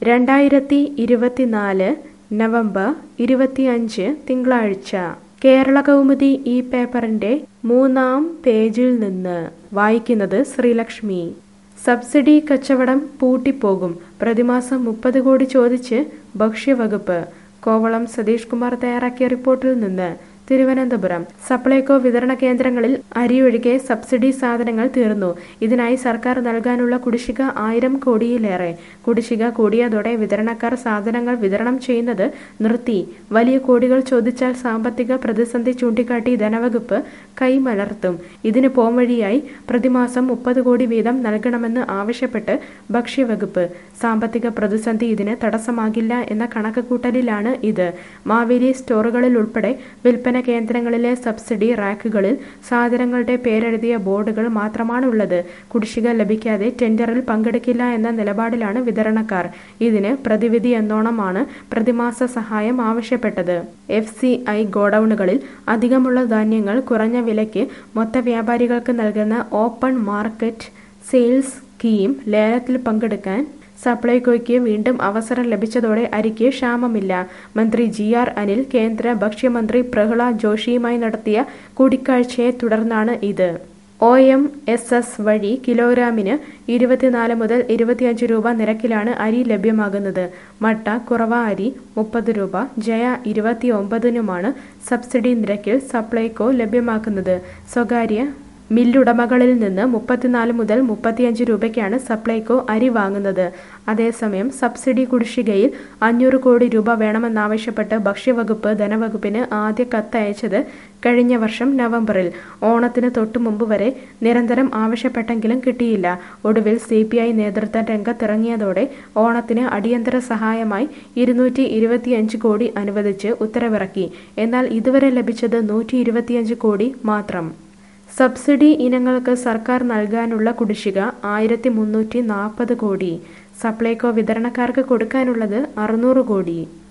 രണ്ടായിരത്തി ഇരുപത്തിനാല് നവംബർ ഇരുപത്തിയഞ്ച് തിങ്കളാഴ്ച കേരള കൗമുദി ഈ പേപ്പറിന്റെ മൂന്നാം പേജിൽ നിന്ന് വായിക്കുന്നത് ശ്രീലക്ഷ്മി സബ്സിഡി കച്ചവടം പൂട്ടിപ്പോകും പ്രതിമാസം മുപ്പത് കോടി ചോദിച്ച് ഭക്ഷ്യവകുപ്പ് കോവളം സതീഷ് കുമാർ തയ്യാറാക്കിയ റിപ്പോർട്ടിൽ നിന്ന് തിരുവനന്തപുരം സപ്ലൈകോ വിതരണ കേന്ദ്രങ്ങളിൽ അരിയൊഴികെ സബ്സിഡി സാധനങ്ങൾ തീർന്നു ഇതിനായി സർക്കാർ നൽകാനുള്ള കുടിശ്ശിക ആയിരം കോടിയിലേറെ കുടിശ്ശിക കൂടിയതോടെ വിതരണക്കാർ സാധനങ്ങൾ വിതരണം ചെയ്യുന്നത് നിർത്തി വലിയ കോടികൾ ചോദിച്ചാൽ സാമ്പത്തിക പ്രതിസന്ധി ചൂണ്ടിക്കാട്ടി ധനവകുപ്പ് കൈമലർത്തും ഇതിന് പോംവഴിയായി പ്രതിമാസം മുപ്പത് കോടി വീതം നൽകണമെന്ന് ആവശ്യപ്പെട്ട് ഭക്ഷ്യവകുപ്പ് സാമ്പത്തിക പ്രതിസന്ധി ഇതിന് തടസ്സമാകില്ല എന്ന കണക്കുകൂട്ടലിലാണ് ഇത് മാവേലി സ്റ്റോറുകളിൽ ഉൾപ്പെടെ വിൽപ്പന കേന്ദ്രങ്ങളിലെ സബ്സിഡി റാക്കുകളിൽ സാധനങ്ങളുടെ പേരെഴുതിയ ബോർഡുകൾ മാത്രമാണുള്ളത് കുടിശ്ശിക ലഭിക്കാതെ ടെൻഡറിൽ പങ്കെടുക്കില്ല എന്ന നിലപാടിലാണ് വിതരണക്കാർ ഇതിന് പ്രതിവിധി എന്നോണമാണ് പ്രതിമാസ സഹായം ആവശ്യപ്പെട്ടത് എഫ് സി ഐ ഗോഡൌണുകളിൽ അധികമുള്ള ധാന്യങ്ങൾ കുറഞ്ഞ വിലയ്ക്ക് മൊത്ത വ്യാപാരികൾക്ക് നൽകുന്ന ഓപ്പൺ മാർക്കറ്റ് സെയിൽസ് സ്കീം ലേലത്തിൽ പങ്കെടുക്കാൻ സപ്ലൈകോയ്ക്ക് വീണ്ടും അവസരം ലഭിച്ചതോടെ അരിക്ക് ക്ഷാമമില്ല മന്ത്രി ജി ആർ അനിൽ കേന്ദ്ര ഭക്ഷ്യമന്ത്രി പ്രഹ്ലാദ് ജോഷിയുമായി നടത്തിയ കൂടിക്കാഴ്ചയെ തുടർന്നാണ് ഇത് ഒ എം എസ് എസ് വഴി കിലോഗ്രാമിന് ഇരുപത്തിനാല് മുതൽ ഇരുപത്തിയഞ്ച് രൂപ നിരക്കിലാണ് അരി ലഭ്യമാകുന്നത് മട്ട കുറവ അരി മുപ്പത് രൂപ ജയ ഇരുപത്തി ഒമ്പതിനുമാണ് സബ്സിഡി നിരക്കിൽ സപ്ലൈകോ ലഭ്യമാക്കുന്നത് സ്വകാര്യ മില്ലുടമകളിൽ നിന്ന് മുപ്പത്തിനാല് മുതൽ മുപ്പത്തിയഞ്ച് രൂപയ്ക്കാണ് സപ്ലൈകോ അരി വാങ്ങുന്നത് അതേസമയം സബ്സിഡി കുടിശ്ശികയിൽ അഞ്ഞൂറ് കോടി രൂപ വേണമെന്നാവശ്യപ്പെട്ട് ഭക്ഷ്യവകുപ്പ് ധനവകുപ്പിന് ആദ്യ കത്തയച്ചത് കഴിഞ്ഞ വർഷം നവംബറിൽ ഓണത്തിന് തൊട്ടു മുമ്പ് വരെ നിരന്തരം ആവശ്യപ്പെട്ടെങ്കിലും കിട്ടിയില്ല ഒടുവിൽ സി പി ഐ നേതൃത്വം രംഗത്തിറങ്ങിയതോടെ ഓണത്തിന് അടിയന്തര സഹായമായി ഇരുന്നൂറ്റി ഇരുപത്തിയഞ്ച് കോടി അനുവദിച്ച് ഉത്തരവിറക്കി എന്നാൽ ഇതുവരെ ലഭിച്ചത് നൂറ്റി ഇരുപത്തിയഞ്ച് കോടി മാത്രം സബ്സിഡി ഇനങ്ങൾക്ക് സർക്കാർ നൽകാനുള്ള കുടിശ്ശിക ആയിരത്തി മുന്നൂറ്റി നാൽപ്പത് കോടി സപ്ലൈകോ വിതരണക്കാർക്ക് കൊടുക്കാനുള്ളത് അറുന്നൂറ് കോടി